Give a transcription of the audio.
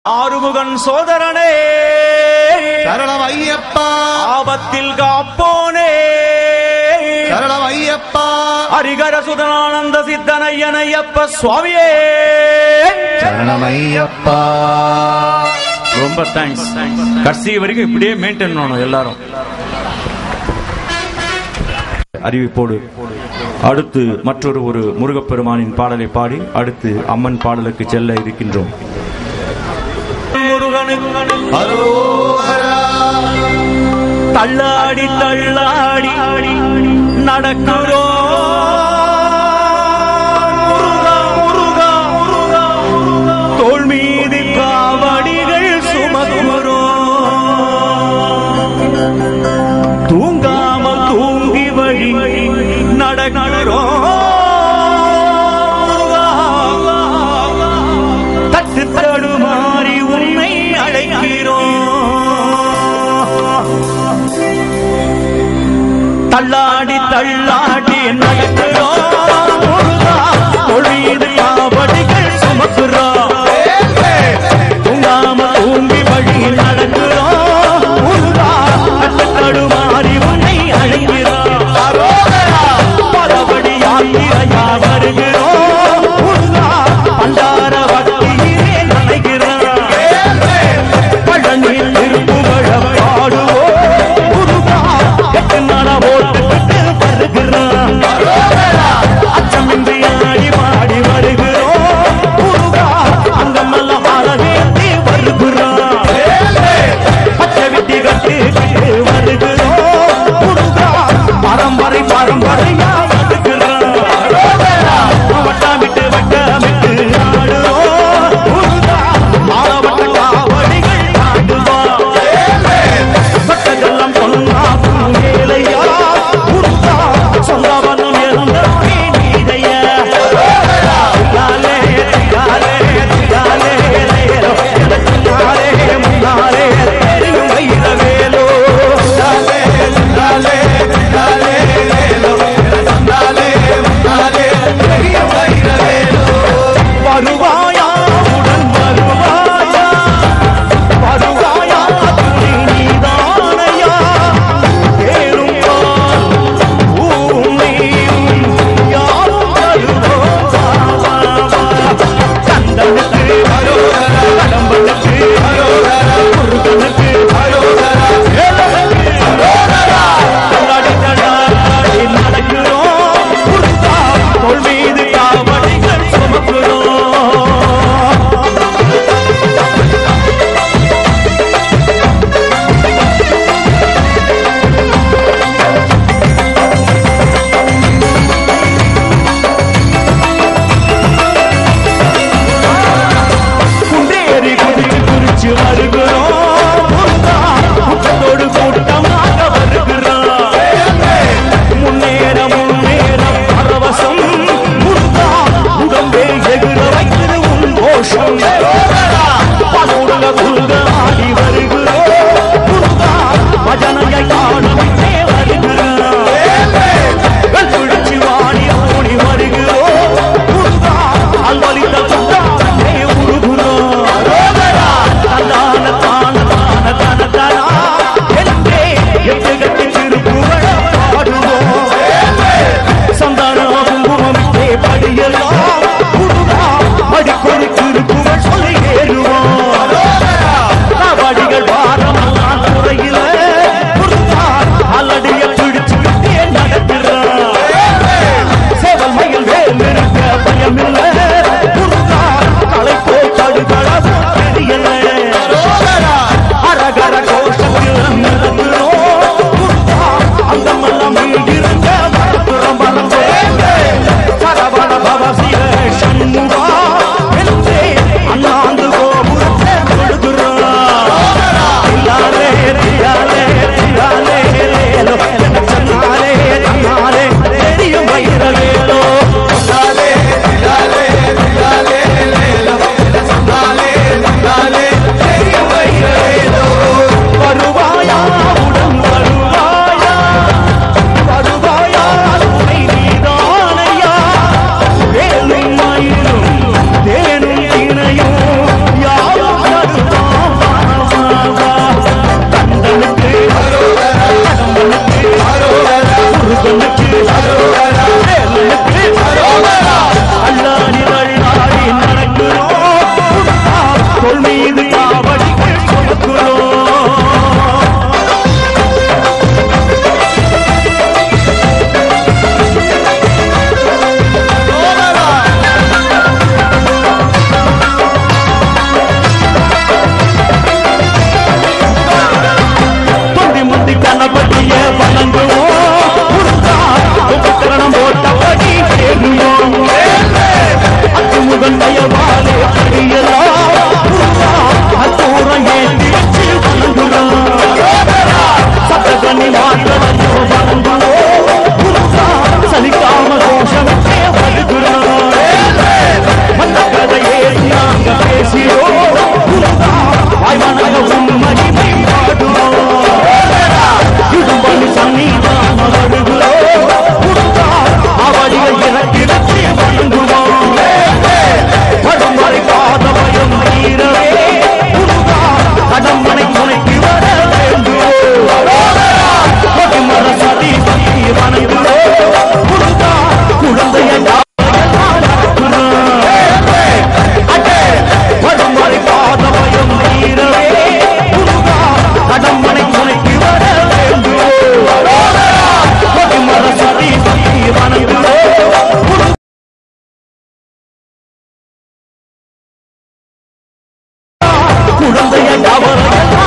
ஆறுமுகன் சோதரனே சரணம் ஐயப்பா ஆபத்தில் காப்போனே சரணம் ஐயப்பா ஹரிகர சுதனானந்த சித்தனையனையப்ப சுவாமியே சரணம் ஐயப்பா ரொம்ப தேங்க்ஸ் கடைசி வரைக்கும் இப்படியே மெயின்டைன் பண்ணணும் எல்லாரும் அறிவிப்போடு அடுத்து மற்றொரு ஒரு முருகப்பெருமானின் பாடலை பாடி அடுத்து அம்மன் பாடலுக்கு செல்ல இருக்கின்றோம் முருகனுக்கு அரோகரா தள்ளாடி தள்ளாடி நடக்கிறோம் முருகா, முருகா, முருகா, தோள் மீது காவடிகள் சுமக்கிறோம் தூங்காமல் தூங்கி வழி நடக்கிறோம் தட்டு தடுமாறி உன்னை அழைக்கிறோம் தள்ளாடி தள்ளாடி நடக்கிறோம் முருகா, தொழில் காவடிகள் சுமக்கிறோம் தூங்காம தூங்கி வழி நடக்கிறோம் முருகா, தட்டு தடுமாறி உன்னை அழைக்கிறோம் பலபடி யாத்திரையா வருகிறோம் முருகா, பண்டார பக்தியிலே நனைகிறோம் பழனியில் திருப்புகழ பாடுவோம் முருகா எட்டு நட ஓட்டு வருகிறான் தோள் மீது காவடிகள் சுமக்கிறோம் தொண்டி முந்தி கணபதிய வணங்குவோம் முருகா, உபகரணம் போட்டபடி சேருவோம் அத்துமுகன் தயவாலே படியலாம் முருகா, அத்தூரம் ஏந்தி வச்சு வணங்குறோம் சத்தகனி மாற்றலையோ வணங்குவோம் முருகா, சலிக்காம கோஷமிட்டே வருகிறோம் மற்ற கதையே நாங்க பேசியோம் முருகா, வாய்வணங்க உண்மையை பாடுவோம் இடும்பணி சன்னிதான வருகிறோம் முருகா, அவதிகள் இறக்கிடத்தே வணங்குவோம் படுமறை பாதமயம் நீரவே முருகா, கடம்பனை துணைக்கு வர வேண்டுவோம் கொடிமர சதி சதி வணங்குவோம் முருகா, குழந்தைய படுமறை பாதமயம் நீரவே முருகா, கடம்பனை துணைக்கு வர வேண்டுவோம் கொடிமர சதி சதி வணங்குவோம் முருகா, குழந்தைய அவர்கள்